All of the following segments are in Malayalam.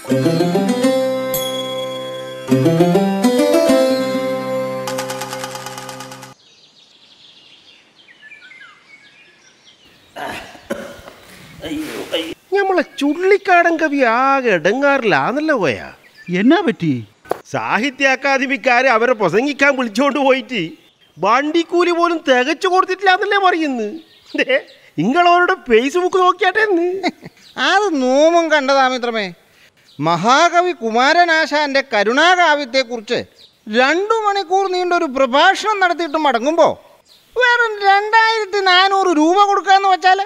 നമ്മളെ ചുള്ളിക്കാടൻ കവി ആകെ ഇടങ്ങാറിലാന്നല്ലോ പോയാ എന്നാ പറ്റി സാഹിത്യ അക്കാദമിക്കാരെ അവരെ പ്രസംഗിക്കാൻ വിളിച്ചോണ്ട് പോയിട്ട് വണ്ടിക്കൂലി പോലും തികച്ചു കൊടുത്തിട്ടില്ലാന്നല്ലേ പറയുന്നു ദേ, ഇങ്ങളവരുടെ ഫേസ്ബുക്ക് നോക്കിയാട്ടെന്ന് അത് നോമും കണ്ടതാമിത്രമേ മഹാകവി കുമാരനാശാന്റെ കരുണാകാവ്യത്തെക്കുറിച്ച് രണ്ടു മണിക്കൂർ നീണ്ടൊരു പ്രഭാഷണം നടത്തിയിട്ട് മടങ്ങുമ്പോൾ വെറും രണ്ടായിരത്തി നാനൂറ് രൂപ കൊടുക്കാന്ന് വെച്ചാൽ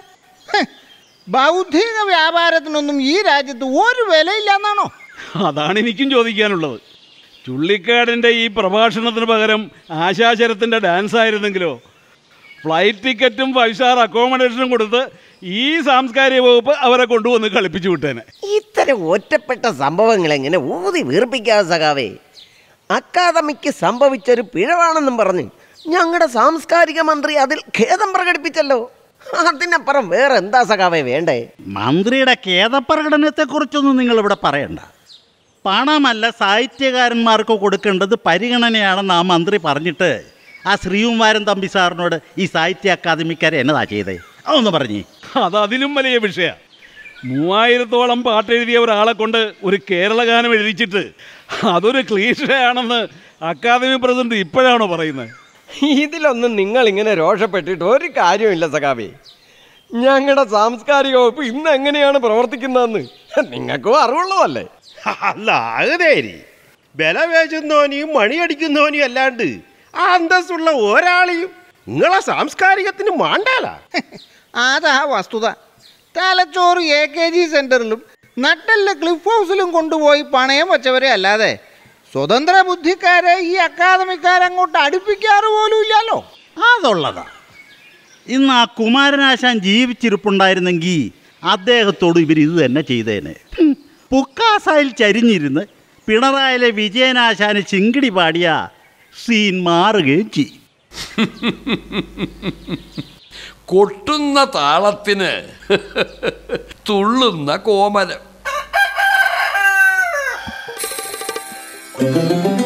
ബൗദ്ധിക വ്യാപാരത്തിനൊന്നും ഈ രാജ്യത്ത് ഒരു വിലയില്ലെന്നാണോ അതാണ് എനിക്കും ചോദിക്കാനുള്ളത് ചുള്ളിക്കാടിൻ്റെ ഈ പ്രഭാഷണത്തിന് പകരം ആശാചരത്തിൻ്റെ ഡാൻസ് ആയിരുന്നെങ്കിലോ ഫ്ലൈറ്റ് ടിക്കറ്റും ഫൈവ് സ്റ്റാർ അക്കോമഡേഷനും കൊടുത്ത് ഈ സാംസ്കാരിക വകുപ്പ് അവരെ കൊണ്ടുവന്ന് കളിപ്പിച്ചു വിട്ടേനെ ഇത്തരം ഒറ്റപ്പെട്ട സംഭവങ്ങൾ എങ്ങനെ ഊതി വീർപ്പിക്കാതെ സഖാവേ അക്കാദമിക്ക് സംഭവിച്ചൊരു പിഴവാണെന്നും പറഞ്ഞ് ഞങ്ങളുടെ സാംസ്കാരിക മന്ത്രി അതിൽ ഖേദം പ്രകടിപ്പിച്ചല്ലോ അതിനപ്പുറം വേറെ എന്താ സഖാവേ വേണ്ടേ മന്ത്രിയുടെ ഖേദപ്രകടനത്തെക്കുറിച്ചൊന്നും നിങ്ങളിവിടെ പറയണ്ട പണമല്ല സാഹിത്യകാരന്മാർക്ക് കൊടുക്കേണ്ടത് പരിഗണനയാണെന്ന് ആ മന്ത്രി പറഞ്ഞിട്ട് ആ ശ്രീകുമാരൻ തമ്പി സാറിനോട് ഈ സാഹിത്യ അക്കാദമിക്കാരെ എന്നതാ ചെയ്തേ അതൊന്ന് പറഞ്ഞേ അത് അതിലും വലിയ വിഷയ മൂവായിരത്തോളം പാട്ടെഴുതിയ ഒരാളെ കൊണ്ട് ഒരു കേരള ഗാനം എഴുതിച്ചിട്ട് അതൊരു ക്ലീഷയാണെന്ന് അക്കാദമി പ്രസിഡന്റ് ഇപ്പോഴാണോ പറയുന്നത് ഇതിലൊന്നും നിങ്ങൾ ഇങ്ങനെ രോഷപ്പെട്ടിട്ട് ഒരു കാര്യമില്ല സഖാവി ഞങ്ങളുടെ സാംസ്കാരിക വകുപ്പ് ഇന്ന് എങ്ങനെയാണ് പ്രവർത്തിക്കുന്നതെന്ന് നിങ്ങൾക്കും അറിവുള്ളതല്ലേ അല്ല അതേരി വില വേചുന്നോനെയും മണിയടിക്കുന്നോനെയും അല്ലാണ്ട് ആ അന്തസ്സുള്ള ഒരാളെയും നിങ്ങളെ സാംസ്കാരികത്തിന് മാണ്ടാലാ അതാ വസ്തുത തലച്ചോറ് എ കെ ജി സെന്ററിലും നട്ടല് ക്ലിഫ് ഹൗസിലും കൊണ്ടുപോയി പണയം വെച്ചവരെ അല്ലാതെ സ്വതന്ത്ര ബുദ്ധിക്കാരെ ഈ അക്കാദമിക്കാരങ്ങോട്ട് അടുപ്പിക്കാറ് പോലും ഇല്ലല്ലോ അതുള്ളതാ ഇന്ന് ആ കുമാരനാശാൻ ജീവിച്ചിരിപ്പുണ്ടായിരുന്നെങ്കിൽ അദ്ദേഹത്തോട് ഇവർ ഇത് തന്നെ ചെയ്തേനെ ഹും, പുക്കാസായിൽ ചരിഞ്ഞിരുന്ന് പിണറായിലെ വിജയനാശാന് ചിങ്കിടി പാടിയ സീൻ മാറുകയും ചെയ്യും കൊട്ടുന്ന താളത്തിന് തുള്ളുന്ന കോമരം